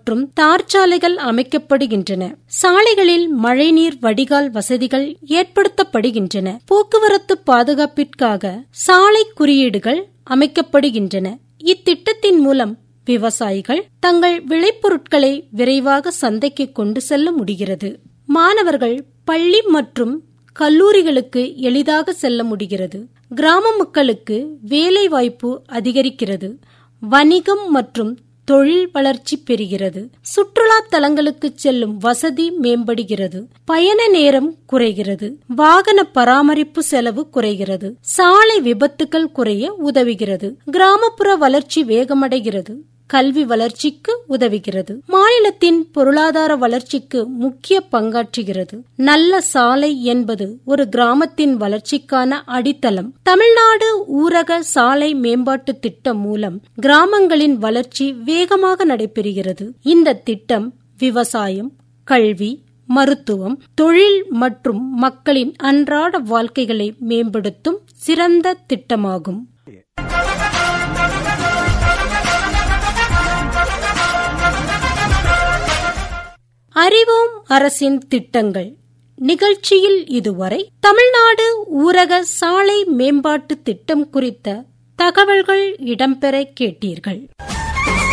மற்றும் தார் சாலைகள் அமைக்கப்படுகின்றன சாலைகளில் மழைநீர் வடிகால் வசதிகள் ஏற்படுத்தப்படுகின்றன போக்குவரத்து பாதுகாப்பிற்காக சாலை குறியீடுகள் அமைக்கப்படுகின்றன இத்திட்டத்தின் மூலம் விவசாயிகள் தங்கள் விளைபொருட்களை விரைவாக சந்தைக்கு கொண்டு செல்ல முடிகிறது மாணவர்கள் பள்ளி மற்றும் கல்லூரிகளுக்கு எளிதாக செல்ல முடிகிறது கிராம மக்களுக்கு வேலை வாய்ப்பு அதிகரிக்கிறது வணிகம் மற்றும் தொழில் வளர்ச்சி பெறுகிறது சுற்றுலா தலங்களுக்கு செல்லும் வசதி மேம்படுகிறது பயண நேரம் குறைகிறது வாகன பராமரிப்பு செலவு குறைகிறது சாலை விபத்துகள் குறைய உதவுகிறது கிராமப்புற வளர்ச்சி வேகமடைகிறது கல்வி வளர்ச்சிக்கு உதவுகிறது மாநிலத்தின் பொருளாதார வளர்ச்சிக்கு முக்கிய பங்காற்றுகிறது நல்ல சாலை என்பது ஒரு கிராமத்தின் வளர்ச்சிக்கான அடித்தளம் தமிழ்நாடு ஊரக சாலை மேம்பாட்டு திட்டம் மூலம் கிராமங்களின் வளர்ச்சி வேகமாக நடைபெறுகிறது இந்த திட்டம் விவசாயம் கல்வி மருத்துவம் தொழில் மற்றும் மக்களின் அன்றாட வாழ்க்கைகளை மேம்படுத்தும் சிறந்த திட்டமாகும் அறிவோம் அரசின் திட்டங்கள் நிகழ்ச்சியில் இதுவரை தமிழ்நாடு ஊரக சாலை மேம்பாட்டு திட்டம் குறித்த தகவல்கள் இடம்பெற கேட்டீர்கள்